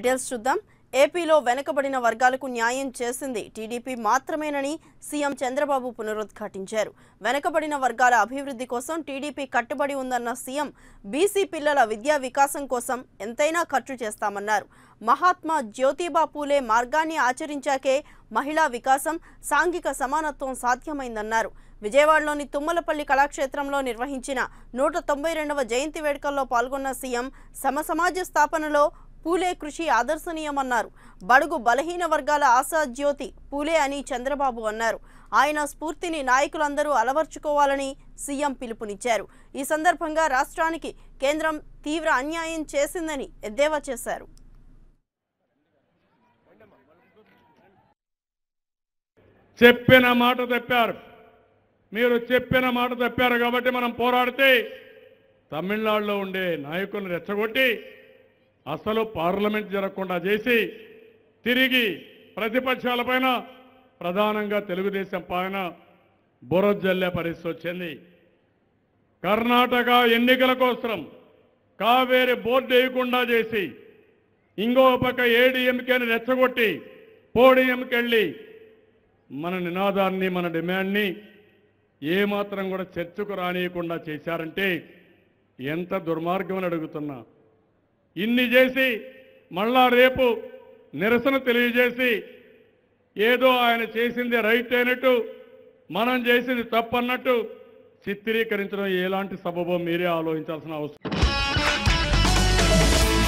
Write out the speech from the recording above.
details చూద్దాం ఏపీలో వెనుకబడిన వర్గాలకు న్యాయం చేసింది టీడీపీ మాత్రమేనని సీఎం చంద్రబాబు పునరుద్ఘాటించారు వెనుకబడిన వర్గాల అభివృద్ధి కోసం టీడీపీ కట్టుబడి ఉందన్న సీఎం బీసీ పిల్లల విద్యా వికాసం కోసం ఎంతైనా ఖర్చు చేస్తామన్నారు మహాత్మా జ్యోతిబా పూలే మార్గాన్ని ఆచరించాకే మహిళా వికాసం సాంఘిక సమానత్వం సాధ్యమైందన్నారు విజయవాడలోని తుమ్మలపల్లి కళాక్షేత్రంలో నిర్వహించిన నూట తొంభై రెండవ జయంతి వేడుకల్లో పాల్గొన్న సీఎం సమసమాజ స్థాపనలో పూలే కృషి ఆదర్శనీయమన్నారు బడుగు బలహీన వర్గాల ఆశా జ్యోతి పూలే అని చంద్రబాబు అన్నారు ఆయన స్ఫూర్తిని నాయకులందరూ అలవర్చుకోవాలని సీఎం పిలుపునిచ్చారు ఈ సందర్భంగా రాష్ట్రానికి కేంద్రం తీవ్ర అన్యాయం చేసిందని ఎద్దేవా చేశారు చెప్పిన మాట తప్పారు మీరు చెప్పిన మాట తప్పారు కాబట్టి మనం పోరాడితే తమిళనాడులో ఉండే నాయకులను రెచ్చగొట్టి అసలు పార్లమెంట్ జరగకుండా చేసి తిరిగి ప్రతిపక్షాలపైన ప్రధానంగా తెలుగుదేశం పైన బురజల్లే పరిస్థితి వచ్చింది కర్ణాటక ఎన్నికల కోసం కావేరి బోర్డు వేయకుండా చేసి ఇంకో పక్క ఏడీఎంకేని రెచ్చగొట్టి పోడియంకి వెళ్ళి మన నినాదాన్ని మన డిమాండ్ని ఏమాత్రం కూడా చర్చకు రానియకుండా చేశారంటే ఎంత దుర్మార్గం అని అడుగుతున్నా ఇన్ని చేసి మళ్ళా రేపు నిరసన తెలియజేసి ఏదో ఆయన చేసింది రైట్ అయినట్టు మనం చేసింది తప్పన్నట్టు చిత్రీకరించడం ఎలాంటి సబబో మీరే ఆలోచించాల్సిన అవసరం